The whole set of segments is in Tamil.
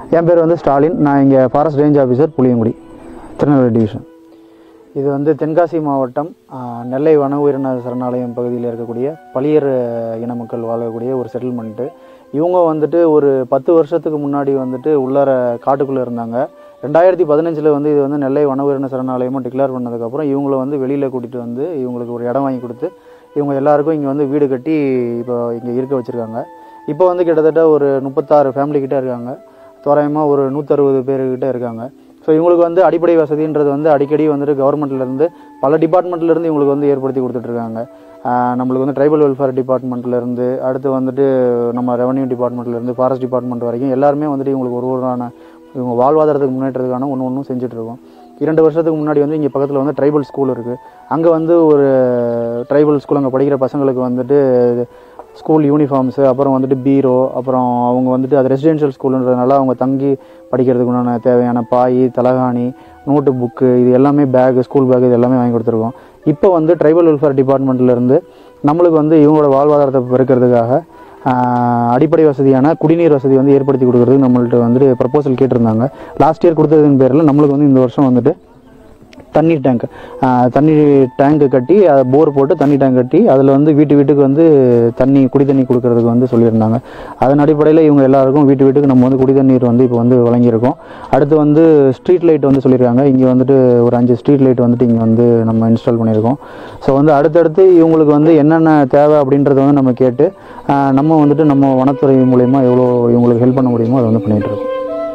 என் பேர் வந்து ஸ்டாலின் நான் இங்கே forest range officer Puliyangudi Tirunelveli division இது வந்து தென்காசி மாவட்டம் ஆ, நெல்லை வன உயிரின சரணாலயம் பகுதியில் இருக்கக்கூடிய பளியர் இன மக்கள் வாழக்கூடிய ஒரு செட்டில்மெண்ட்டு இவங்க வந்துட்டு ஒரு பத்து வருஷத்துக்கு முன்னாடி வந்துட்டு உள்ளார காட்டுக்குள்ளே இருந்தாங்க ரெண்டாயிரத்தி பதினஞ்சில் வந்து இது வந்து நெல்லை வன உயிரின சரணாலயமும் டிக்ளேர் பண்ணதுக்கப்புறம் இவங்கள வந்து வெளியில் கூட்டிகிட்டு வந்து இவங்களுக்கு ஒரு இடம் வாங்கி கொடுத்து இவங்க எல்லாருக்கும் இங்கே வந்து வீடு கட்டி இப்போ இங்கே இருக்க வச்சுருக்காங்க இப்போ வந்து கிட்டத்தட்ட ஒரு முப்பத்தாறு ஃபேமிலி கிட்ட இருக்காங்க தோராயமாக ஒரு நூற்றறுபது பேர்கிட்ட இருக்காங்க ஸோ இவங்களுக்கு வந்து அடிப்படை வசதின்றது வந்து அடிக்கடி வந்துட்டு கவர்மெண்ட்லேருந்து பல டிபார்ட்மெண்ட்லேருந்து இவங்களுக்கு வந்து ஏற்படுத்தி கொடுத்துட்ருக்காங்க நம்மளுக்கு வந்து ட்ரைபல் வெல்ஃபேர் டிபார்ட்மெண்ட்லேருந்து அடுத்து வந்துட்டு நம்ம ரெவன்யூ டிபார்ட்மெண்ட்லேருந்து ஃபாரஸ்ட் டிபார்ட்மெண்ட் வரைக்கும் எல்லாருமே வந்துட்டு இவங்களுக்கு ஒரு ஒருவரான இவங்க வாழ்வாதாரத்துக்கு முன்னேற்றத்துக்கான ஒன்று ஒன்றும் செஞ்சுட்ருக்கோம் இரண்டு வருஷத்துக்கு முன்னாடி வந்து இங்கே பக்கத்தில் வந்து ட்ரைபல் ஸ்கூல் இருக்குது அங்கே வந்து ஒரு ட்ரைபல் ஸ்கூல் அங்கே படிக்கிற பசங்களுக்கு வந்துட்டு ஸ்கூல் யூனிஃபார்ம்ஸு அப்புறம் வந்துட்டு பீரோ அப்புறம் அவங்க வந்துட்டு அது ரெசிடென்ஷியல் ஸ்கூலுன்றதுனால அவங்க தங்கி படிக்கிறதுக்கு உண்டான தேவையான பாய் தலகாணி நோட்டு புக்கு இது எல்லாமே பேக் ஸ்கூல் பேக் இது எல்லாமே வாங்கி கொடுத்துருக்கோம் இப்போ வந்து ட்ரைபல் வெல்ஃபேர் டிபார்ட்மெண்ட்லேருந்து நம்மளுக்கு வந்து இவங்களோட வாழ்வாதாரத்தை பெருக்கிறதுக்காக ஆஹ், அடிப்படை வசதியான குடிநீர் வசதி வந்து ஏற்படுத்தி கொடுக்கறதுக்கு நம்மள்ட்ட வந்துட்டு ப்ரப்போசல் கேட்டிருந்தாங்க லாஸ்ட் இயர் கொடுத்ததின் பேரில் நம்மளுக்கு வந்து இந்த வருஷம் வந்துட்டு தண்ணி டேங்க் தண்ணி டேங்க் கட்டி அதை போர் போட்டு தண்ணி டேங்க் கட்டி அதில் வந்து வீட்டு வீட்டுக்கு வந்து தண்ணி குடி தண்ணி கொடுக்கறதுக்கு வந்து சொல்லியிருந்தாங்க அதன் அடிப்படையில் இவங்க எல்லாருக்கும் வீட்டு வீட்டுக்கு நம்ம வந்து குடி தண்ணீர் வந்து இப்போ வந்து வழங்கியிருக்கோம் அடுத்து வந்து ஸ்ட்ரீட் லைட் வந்து சொல்லியிருக்காங்க இங்கே வந்துட்டு ஒரு அஞ்சு ஸ்ட்ரீட் லைட் வந்துட்டு இங்கே வந்து நம்ம இன்ஸ்டால் பண்ணியிருக்கோம் ஸோ வந்து அடுத்தடுத்து இவங்களுக்கு வந்து என்னென்ன தேவை அப்படின்றத வந்து நம்ம கேட்டு ஆஹ், நம்ம வந்துட்டு நம்ம வனத்துறை மூலயமா எவ்வளோ இவங்களுக்கு ஹெல்ப் பண்ண முடியுமோ அதை வந்து பண்ணிகிட்டு இருக்கோம்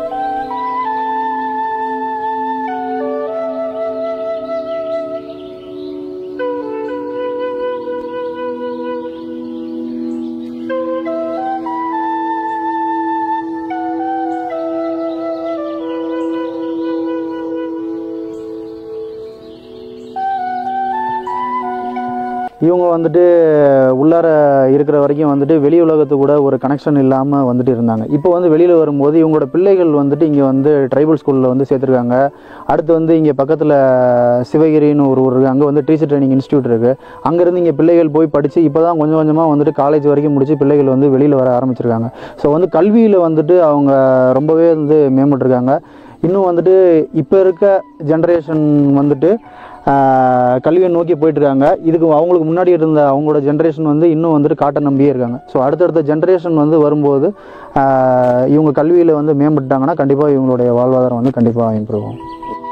இவங்க வந்துட்டு உள்ளார இருக்கிற வரைக்கும் வந்துட்டு வெளி உலகத்து கூட ஒரு கனெக்ஷன் இல்லாமல் வந்துட்டு இருந்தாங்க இப்போ வந்து வெளியில் வரும்போது இவங்களோட பிள்ளைகள் வந்துட்டு இங்கே வந்து ட்ரைபல் ஸ்கூலில் வந்து சேர்த்துருக்காங்க அடுத்து வந்து இங்கே பக்கத்தில் சிவகிரின்னு ஒரு ஊர் இருக்குது அங்கே வந்து டீச்சர் ட்ரைனிங் இன்ஸ்டியூட் இருக்குது அங்கேருந்து இங்கே பிள்ளைகள் போய் படித்து இப்போ தான் கொஞ்சம் கொஞ்சமாக வந்துட்டு காலேஜ் வரைக்கும் முடிச்சு பிள்ளைகள் வந்து வெளியில் வர ஆரம்பிச்சிருக்காங்க ஸோ வந்து கல்வியில் வந்துட்டு அவங்க ரொம்பவே வந்து மேம்பட்டிருக்காங்க இன்னும் வந்துட்டு இப்போ இருக்க ஜென்ரேஷன் வந்துட்டு ஆஹ், கல்வியை நோக்கி போயிட்டு இருக்காங்க இதுக்கு அவங்களுக்கு முன்னாடி இருந்த அவங்களோட ஜென்ரேஷன் வந்து இன்னும் வந்துட்டு காட்டை நம்பியே இருக்காங்க ஸோ அடுத்தடுத்த ஜென்ரேஷன் வந்து வரும்போது ஆஹ், இவங்க கல்வியில் வந்து மேம்பட்டாங்கன்னா கண்டிப்பாக இவங்களுடைய வாழ்வாதாரம் வந்து கண்டிப்பாக இம்ப்ரூவ் ஆகும்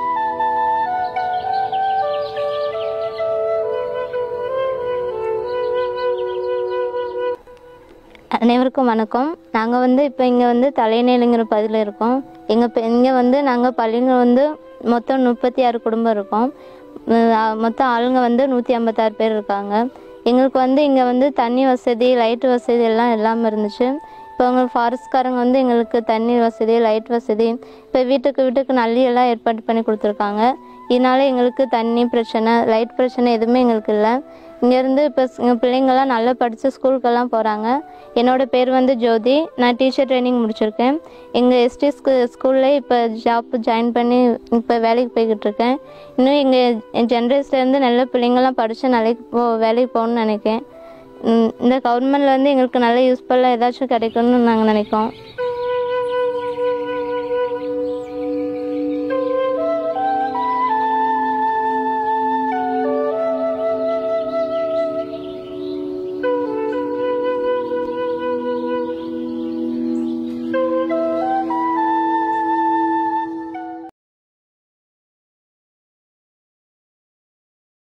அனைவருக்கும் வணக்கம் நாங்கள் வந்து இப்போ இங்கே வந்து தலைநேலுங்கிற பகுதியில் இருக்கோம் எங்கள் இப்போ இங்கே வந்து நாங்கள் பள்ளிங்க வந்து மொத்தம் முப்பத்தி ஆறு குடும்பம் இருக்கோம் உம், ஆ, மொத்தம் ஆளுங்க வந்து நூற்றி ஐம்பத்தாறு பேர் இருக்காங்க எங்களுக்கு வந்து இங்கே வந்து தண்ணி வசதி லைட் வசதி எல்லாம் இல்லாமல் இருந்துச்சு இப்போ அவங்க ஃபாரஸ்ட்காரங்க வந்து எங்களுக்கு தண்ணி வசதி லைட் வசதி இப்போ வீட்டுக்கு வீட்டுக்கு நல்லி எல்லாம் ஏற்பாடு பண்ணி கொடுத்துருக்காங்க இதனால எங்களுக்கு தண்ணி பிரச்சனை லைட் பிரச்சனை எதுவுமே எங்களுக்கு இல்லை இங்கேருந்து இப்போ எங்கள் பிள்ளைங்கள்லாம் நல்லா படித்து ஸ்கூலுக்கெல்லாம் போகிறாங்க என்னோட பேர் வந்து ஜோதி நான் டீச்சர் ட்ரைனிங் முடிச்சிருக்கேன் எங்கள் எஸ்டி ஸ்கூ ஸ்கூலில் இப்போ ஜாப் ஜாயின் பண்ணி இப்போ வேலைக்கு போய்கிட்டு இருக்கேன் இன்னும் எங்கள் ஜென்ரேஷன்லேருந்து நல்ல பிள்ளைங்கள்லாம் படித்து நாளைக்கு போ வேலைக்கு போகணும்னு நினைக்கிறேன் உம் இந்த கவர்மெண்ட்ல வந்து எங்களுக்கு நல்ல யூஸ்ஃபுல்லாக ஏதாச்சும் கிடைக்கும்னு நாங்கள் நினைக்கிறோம்